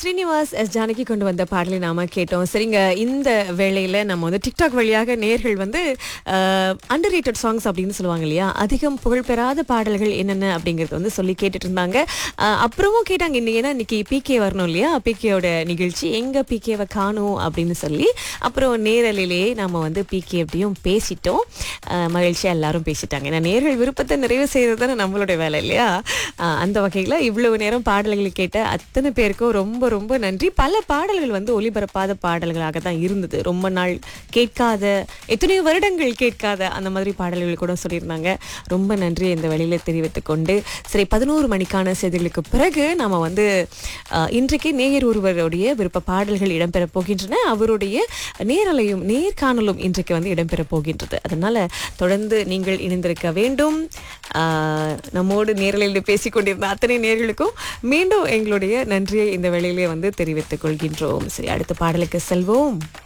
Srinivas S Janaki கொண்டு வந்த பாடலை நாம கேட்டோம் சரிங்க இந்த வேளையில நம்ம வந்து டிக்டாக் வழியாக நேர்கள் வந்து அண்டர் ரேட்டட் சாங்ஸ் அப்படின்னு சொல்லுவாங்க இல்லையா அதிகம் புகழ் பெறாத பாடல்கள் என்னென்ன அப்படிங்கறது வந்து சொல்லி கேட்டுட்டு இருந்தாங்க அஹ், அப்புறமும் கேட்டாங்க இன்னைக்கு ஏன்னா இன்னைக்கு பிகே வரணும் இல்லையா பிகேயோட நிகழ்ச்சி எங்க பிகேவை காணும் அப்படின்னு சொல்லி அப்புறம் நேரலிலே நாம வந்து பிகே அப்படியும் பேசிட்டோம் அஹ், மகிழ்ச்சியா எல்லாரும் பேசிட்டாங்க ஏன்னா நேர்கள் விருப்பத்தை நிறைவு செய்யறது தானே நம்மளுடைய வேலை இல்லையா அஹ், அந்த வகையில இவ்வளவு நேரம் பாடல்கள் கேட்ட அத்தனை பேருக்கும் ரொம்ப ரொம்ப நன்றி பல பாடல்கள் வந்து ஒளிபரப்பாத பாடல்களாக தான் இருந்தது ரொம்ப நாள் கேட்காத எத்தனையோ வருடங்கள் கேட்காத அந்த மாதிரி பாடல்கள் கூட சொல்லியிருந்தாங்க ரொம்ப நன்றி இந்த வழியில தெரிவித்துக் கொண்டு சரி பதினோரு மணிக்கான செய்திகளுக்கு பிறகு நாம வந்து அஹ், இன்றைக்கு நேயர் ஒருவருடைய விருப்ப பாடல்கள் இடம்பெற போகின்றன அவருடைய நேரலையும் நேர்காணலும் இன்றைக்கு வந்து இடம்பெற போகின்றது அதனால தொடர்ந்து நீங்கள் இணைந்திருக்க வேண்டும் அஹ், நம்மோடு நேரலையில் பேசிக் கொண்டிருந்த அத்தனை நேர்களுக்கும் மீண்டும் எங்களுடைய நன்றியை இந்த வேளையிலே வந்து தெரிவித்துக் கொள்கின்றோம் சரி அடுத்த பாடலுக்கு செல்வோம்